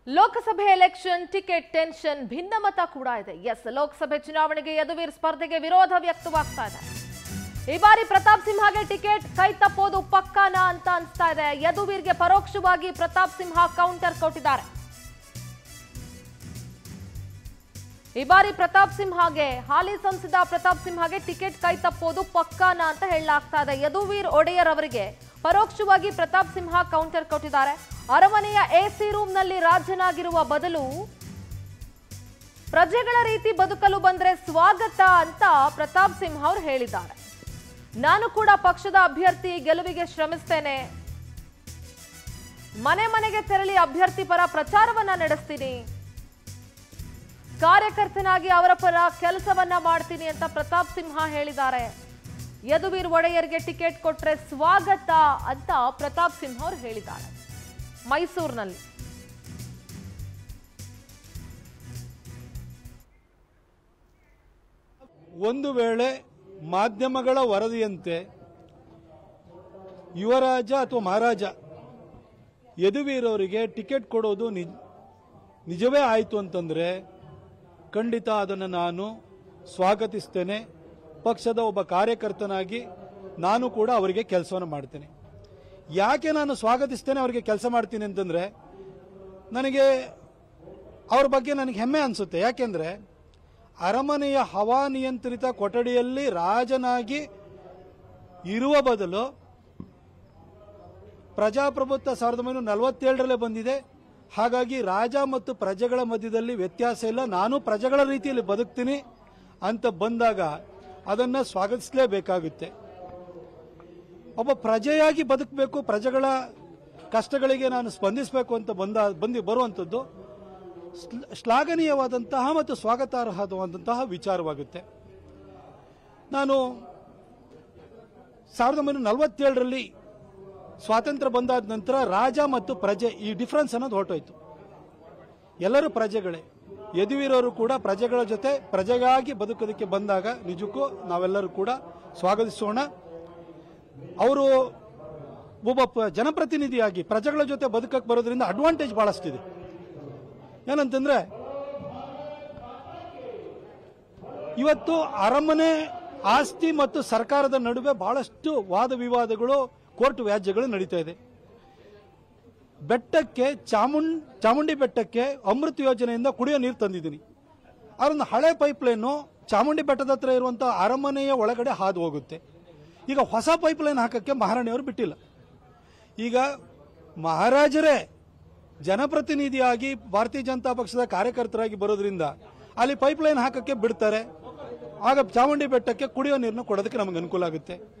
ಲೋಕಸಭೆ election ticket tension ಭಿನ್ನಮತ ಕೂಡ ಇದೆ ಎಸ್ ಲೋಕಸಭೆ ಚುನಾವಣೆಗೆ ಯದುವೀರ್ ಸ್ಪರ್ಧೆಗೆ ವಿರೋಧ ವ್ಯಕ್ತವಾಗ್ತಾ ಇದೆ ಈ ಬಾರಿ ಪ್ರತಾಪ್ ಸಿಂಹಗೆ ಟಿಕೆಟ್ ಕೈ ತಪ್ಪೋದು ಪಕ್ಕಾನ ಅಂತ ಅನ್ಸ್ತಾ ಇದೆ ಯದುವೀರ್ಗೆ ಪರೋಕ್ಷವಾಗಿ ಪ್ರತಾಪ್ ಸಿಂಹ ಕೌಂಟರ್ ಕೊಟ್ಟಿದ್ದಾರೆ ಈ ಬಾರಿ ಪ್ರತಾಪ್ ಸಿಂಹಗೆ ಹಾಲಿ ಸಂಸದ ಪ್ರತಾಪ್ ಸಿಂಹಗೆ ಟಿಕೆಟ್ ಕೈ ತಪ್ಪೋದು ಪಕ್ಕಾನ ಅಂತ ಹೇಳಲಾಗ್ತಾ ಇದೆ ಯದುವೀರ್ ಒಡೆಯರ್ ಅವರಿಗೆ ಪರೋಕ್ಷವಾಗಿ ಪ್ರತಾಪ್ ಸಿಂಹ ಕೌಂಟರ್ ಕೊಟ್ಟಿದ್ದಾರೆ ಅರಮನೆಯ ಎಸಿ ರೂಮ್ನಲ್ಲಿ ರಾಜನಾಗಿರುವ ಬದಲು ಪ್ರಜೆಗಳ ರೀತಿ ಬದುಕಲು ಬಂದ್ರೆ ಸ್ವಾಗತ ಅಂತ ಪ್ರತಾಪ್ ಸಿಂಹ ಅವರು ಹೇಳಿದ್ದಾರೆ ನಾನು ಕೂಡ ಪಕ್ಷದ ಅಭ್ಯರ್ಥಿ ಗೆಲುವಿಗೆ ಶ್ರಮಿಸ್ತೇನೆ ಮನೆ ಮನೆಗೆ ತೆರಳಿ ಅಭ್ಯರ್ಥಿ ಪರ ಪ್ರಚಾರವನ್ನ ನಡೆಸ್ತೀನಿ ಕಾರ್ಯಕರ್ತನಾಗಿ ಅವರ ಪರ ಕೆಲಸವನ್ನ ಮಾಡ್ತೀನಿ ಅಂತ ಪ್ರತಾಪ್ ಸಿಂಹ ಹೇಳಿದ್ದಾರೆ ಯದುವೀರ್ ಒಡೆಯರ್ಗೆ ಟಿಕೆಟ್ ಕೊಟ್ರೆ ಸ್ವಾಗತ ಅಂತ ಪ್ರತಾಪ್ ಸಿಂಹ ಅವರು ಹೇಳಿದ್ದಾರೆ ಮೈಸೂರಿನಲ್ಲಿ ಒಂದು ವೇಳೆ ಮಾಧ್ಯಮಗಳ ವರದಿಯಂತೆ ಯುವರಾಜ ಅಥವಾ ಮಹಾರಾಜ ಯದುವೀರವರಿಗೆ ಟಿಕೆಟ್ ಕೊಡೋದು ನಿಜ ನಿಜವೇ ಆಯಿತು ಅಂತಂದರೆ ಖಂಡಿತ ಅದನ್ನು ನಾನು ಸ್ವಾಗತಿಸ್ತೇನೆ ಪಕ್ಷದ ಒಬ್ಬ ಕಾರ್ಯಕರ್ತನಾಗಿ ನಾನು ಕೂಡ ಅವರಿಗೆ ಕೆಲಸವನ್ನು ಮಾಡ್ತೇನೆ ಯಾಕೆ ನಾನು ಸ್ವಾಗತಿಸ್ತೇನೆ ಅವರಿಗೆ ಕೆಲಸ ಮಾಡ್ತೀನಿ ಅಂತಂದರೆ ನನಗೆ ಅವ್ರ ಬಗ್ಗೆ ನನಗೆ ಹೆಮ್ಮೆ ಅನಿಸುತ್ತೆ ಯಾಕೆಂದರೆ ಅರಮನೆಯ ಹವಾನಿಯಂತ್ರಿತ ಕೊಠಡಿಯಲ್ಲಿ ರಾಜನಾಗಿ ಇರುವ ಬದಲು ಪ್ರಜಾಪ್ರಭುತ್ವ ಸಾವಿರದ ಒಂಬೈನೂರ ನಲವತ್ತೇಳರಲ್ಲೇ ಬಂದಿದೆ ಹಾಗಾಗಿ ರಾಜ ಮತ್ತು ಪ್ರಜೆಗಳ ಮಧ್ಯದಲ್ಲಿ ವ್ಯತ್ಯಾಸ ಇಲ್ಲ ನಾನು ಪ್ರಜೆಗಳ ರೀತಿಯಲ್ಲಿ ಬದುಕ್ತೀನಿ ಅಂತ ಬಂದಾಗ ಅದನ್ನು ಸ್ವಾಗತಿಸಲೇಬೇಕಾಗುತ್ತೆ ಒಬ್ಬ ಪ್ರಜೆಯಾಗಿ ಬದುಕಬೇಕು ಪ್ರಜೆಗಳ ಕಷ್ಟಗಳಿಗೆ ನಾನು ಸ್ಪಂದಿಸಬೇಕು ಅಂತ ಬಂದ ಬಂದು ಬರುವಂಥದ್ದು ಶ್ಲ- ಶ್ಲಾಘನೀಯವಾದಂತಹ ಮತ್ತು ಸ್ವಾಗತಾರ್ಹವಾದಂತಹ ವಿಚಾರವಾಗುತ್ತೆ ನಾನು ಸಾವಿರದ ಒಂಬೈನೂರ ನಲವತ್ತೇಳರಲ್ಲಿ ಸ್ವಾತಂತ್ರ್ಯ ಬಂದಾದ ನಂತರ ರಾಜ ಮತ್ತು ಪ್ರಜೆ ಈ ಡಿಫ್ರೆನ್ಸ್ ಅನ್ನೋದು ಹೊರಟೋಯ್ತು ಎಲ್ಲರೂ ಪ್ರಜೆಗಳೇ ಯದುವೀರವರು ಕೂಡ ಪ್ರಜೆಗಳ ಜೊತೆ ಪ್ರಜೆಗಾಗಿ ಬದುಕೋದಕ್ಕೆ ಬಂದಾಗ ನಿಜಕ್ಕೂ ನಾವೆಲ್ಲರೂ ಕೂಡ ಸ್ವಾಗತಿಸೋಣ ಅವರು ಒಬ್ಬ ಪ- ಜನಪ್ರತಿನಿಧಿಯಾಗಿ ಪ್ರಜೆಗಳ ಜೊತೆ ಬದುಕಕ್ಕೆ ಬರೋದ್ರಿಂದ ಅಡ್ವಾಂಟೇಜ್ ಬಹಳಷ್ಟಿದೆ ಏನಂತಂದ್ರೆ ಇವತ್ತು ಅರಮನೆ ಆಸ್ತಿ ಮತ್ತು ಸರ್ಕಾರದ ನಡುವೆ ಬಹಳಷ್ಟು ವಾದ ವಿವಾದಗಳು ಕೋರ್ಟ್ ವ್ಯಾಜ್ಯಗಳು ನಡೀತಾ ಇದೆ ಬೆಟ್ಟಕ್ಕೆ ಚಾಮುಂಡ್ ಚಾಮುಂಡಿ ಬೆಟ್ಟಕ್ಕೆ ಅಮೃತ ಯೋಜನೆಯಿಂದ ಕುಡಿಯೋ ನೀರು ತಂದಿದ್ದೀನಿ ಅದೊಂದು ಹಳೆ ಪೈಪ್ಲೈನು ಚಾಮುಂಡಿ ಬೆಟ್ಟದ ಹತ್ರ ಇರುವಂಥ ಅರಮನೆಯ ಒಳಗಡೆ ಹಾದು ಹೋಗುತ್ತೆ ಈಗ ಹೊಸ ಪೈಪ್ಲೈನ್ ಹಾಕಕ್ಕೆ ಮಹಾರಾಣಿಯವರು ಬಿಟ್ಟಿಲ್ಲ ಈಗ ಮಹಾರಾಜರೇ ಜನಪ್ರತಿನಿಧಿಯಾಗಿ ಭಾರತೀಯ ಜನತಾ ಪಕ್ಷದ ಕಾರ್ಯಕರ್ತರಾಗಿ ಬರೋದ್ರಿಂದ ಅಲ್ಲಿ ಪೈಪ್ಲೈನ್ ಹಾಕಕ್ಕೆ ಬಿಡ್ತಾರೆ ಆಗ ಚಾಮುಂಡಿ ಬೆಟ್ಟಕ್ಕೆ ಕುಡಿಯೋ ನೀರನ್ನು ಕೊಡೋದಕ್ಕೆ ನಮಗೆ ಅನುಕೂಲ ಆಗುತ್ತೆ